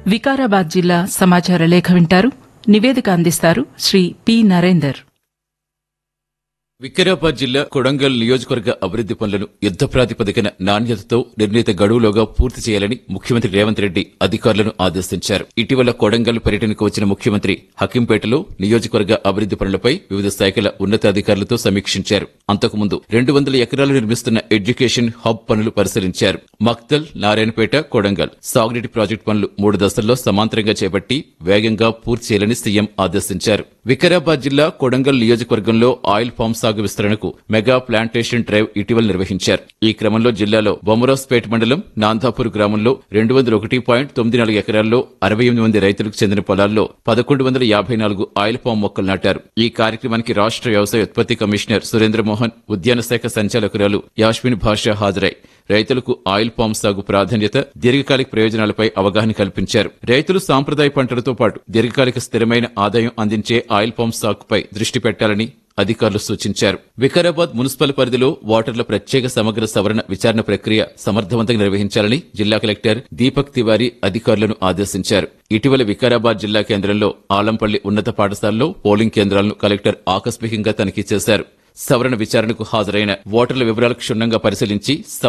వికారాబాద్ జిల్లా సమాచార లేఖ వింటారు నివేదిక అందిస్తారు శ్రీ పి నరేందర్ వికారాబాద్ జిల్లా కొడంగల్ నియోజకవర్గ అభివృద్ది పనులను యుద్ద ప్రాతిపదికన నాణ్యతతో నిర్ణీత గడువులోగా పూర్తి చేయాలని ముఖ్యమంత్రి రేవంత్ రెడ్డి అధికారులను ఆదేశించారు ఇటీవల కొడంగల్ పర్యటనకు వచ్చిన ముఖ్యమంత్రి హకింపేటలో నియోజకవర్గ అభివృద్ది పనులపై వివిధ శాఖల ఉన్నతాధికారులతో సమీక్షించారు అంతకుముందు రెండు వందల ఎకరాలు నిర్మిస్తున్న ఎడ్యుకేషన్ హబ్ పనులు పరిశీలించారు మక్తల్ నారాయణపేట కొడంగల్ సాగునీటి ప్రాజెక్టు పనులు మూడు దశల్లో సమాంతరంగా చేపట్టి వేగంగా పూర్తి చేయాలని సీఎం ఆదేశించారు వికారాబాద్ జిల్లా కొడంగల్ నియోజకవర్గంలో ఆయిల్ ఫామ్ సాగు విస్తరణకు మెగా ప్లాంటేషన్ డ్రైవ్ ఇటీవల నిర్వహించారు ఈ క్రమంలో జిల్లాలో బొమరాస్పేట్ మండలం నాందాపూర్ గ్రామంలో రెండు వందల ఒకటి పాయింట్ తొమ్మిది నాలుగు ఎకరాల్లో అరవై ఎనిమిది మంది రైతులకు చెందిన పొలాల్లో పదకొండు వందల యాభై నాలుగు ఆయిల్ పామ్ మొక్కలు నాటారు ఈ కార్యక్రమానికి రాష్ట్ర వ్యవసాయ ఉత్పత్తి కమిషనర్ సురేంద్రమోహన్ ఉద్యాన శాఖ సంచాలకురాలు యాష్మిన్ భాషా హాజరై రైతులకు ఆయిల్ పామ్ సాగు ప్రాధాన్యత దీర్ఘకాలిక ప్రయోజనాలపై అవగాహన కల్పించారు రైతులు సాంప్రదాయ పంటలతో పాటు దీర్ఘకాలిక స్థిరమైన ఆదాయం అందించే ఆయిల్ పామ్ సాగుపై దృష్టి పెట్టాలని అధికారులు సూచించారు వికారాబాద్ మున్సిపల్ పరిధిలో ఓటర్ల ప్రత్యేక సమగ్ర సవరణ విచారణ ప్రక్రియ సమర్థవంతంగా నిర్వహించాలని జిల్లా కలెక్టర్ దీపక్ తివారీ అధికారులను ఆదేశించారు ఇటీవల వికారాబాద్ జిల్లా కేంద్రంలో ఆలంపల్లి ఉన్నత పాఠశాలలో పోలింగ్ కేంద్రాలను కలెక్టర్ ఆకస్మికంగా తనిఖీ చేశారు సవరణ విచారణకు హాజరైన ఓటర్ల వివరాలు క్షుణ్ణంగా పరిశీలించి